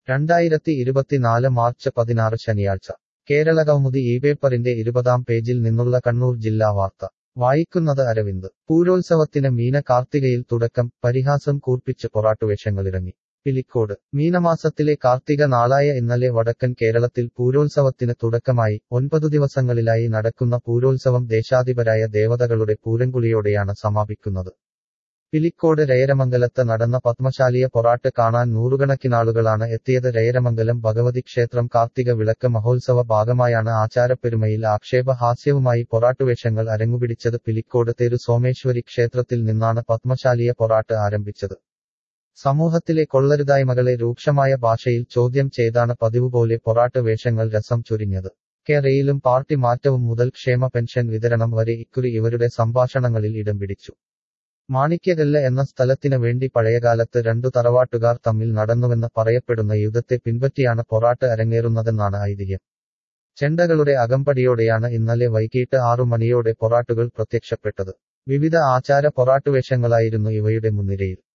രണ്ടായിരത്തി ഇരുപത്തിനാല് മാർച്ച് പതിനാറ് ശനിയാഴ്ച കേരളകൗമുദി ഈ പേപ്പറിന്റെ ഇരുപതാം പേജിൽ നിന്നുള്ള കണ്ണൂർ ജില്ലാ വാർത്ത വായിക്കുന്നത് അരവിന്ദ് പൂരോത്സവത്തിന് മീന കാർത്തികയിൽ തുടക്കം പരിഹാസം കൂർപ്പിച്ച് പൊറാട്ടുവേഷങ്ങളിറങ്ങി പിലിക്കോട് മീനമാസത്തിലെ കാർത്തിക നാളായ ഇന്നലെ വടക്കൻ കേരളത്തിൽ പൂരോത്സവത്തിന് തുടക്കമായി ഒൻപതു ദിവസങ്ങളിലായി നടക്കുന്ന പൂരോത്സവം ദേശാധിപരായ ദേവതകളുടെ പൂരംകുളിയോടെയാണ് സമാപിക്കുന്നത് പിലിക്കോട് രയരമംഗലത്ത് നടന്ന പത്മശാലിയ പൊറാട്ട് കാണാൻ നൂറുകണക്കിനാളുകളാണ് എത്തിയത് രയരമംഗലം ഭഗവതി ക്ഷേത്രം കാർത്തിക വിളക്ക് മഹോത്സവ ഭാഗമായാണ് ആചാരപ്പെരുമയിൽ ആക്ഷേപഹാസ്യവുമായി പൊറാട്ടുവേഷങ്ങൾ അരങ്ങുപിടിച്ചത് പിലിക്കോട് തെരു സോമേശ്വരി ക്ഷേത്രത്തിൽ നിന്നാണ് പത്മശാലിയ പൊറാട്ട് ആരംഭിച്ചത് സമൂഹത്തിലെ കൊള്ളരുതായ്മകളെ രൂക്ഷമായ ഭാഷയിൽ ചോദ്യം ചെയ്താണ് പതിവുപോലെ പൊറാട്ട് വേഷങ്ങൾ രസം ചൊരിഞ്ഞത് കേരയിലും പാർട്ടി മാറ്റവും മുതൽ ക്ഷേമ പെൻഷൻ വിതരണം വരെ ഇക്കുറി ഇവരുടെ സംഭാഷണങ്ങളിൽ ഇടം പിടിച്ചു മാണിക്യകല്ല് എന്ന സ്ഥലത്തിന് വേണ്ടി പഴയകാലത്ത് രണ്ടു തറവാട്ടുകാർ തമ്മിൽ നടന്നുവെന്ന് പറയപ്പെടുന്ന യുദ്ധത്തെ പിൻപറ്റിയാണ് പൊറാട്ട് അരങ്ങേറുന്നതെന്നാണ് ഐതിഹ്യം ചെണ്ടകളുടെ അകമ്പടിയോടെയാണ് ഇന്നലെ വൈകിട്ട് ആറു മണിയോടെ പൊറാട്ടുകൾ പ്രത്യക്ഷപ്പെട്ടത് വിവിധ ആചാര പൊറാട്ടുവേഷങ്ങളായിരുന്നു ഇവയുടെ മുൻനിരയിൽ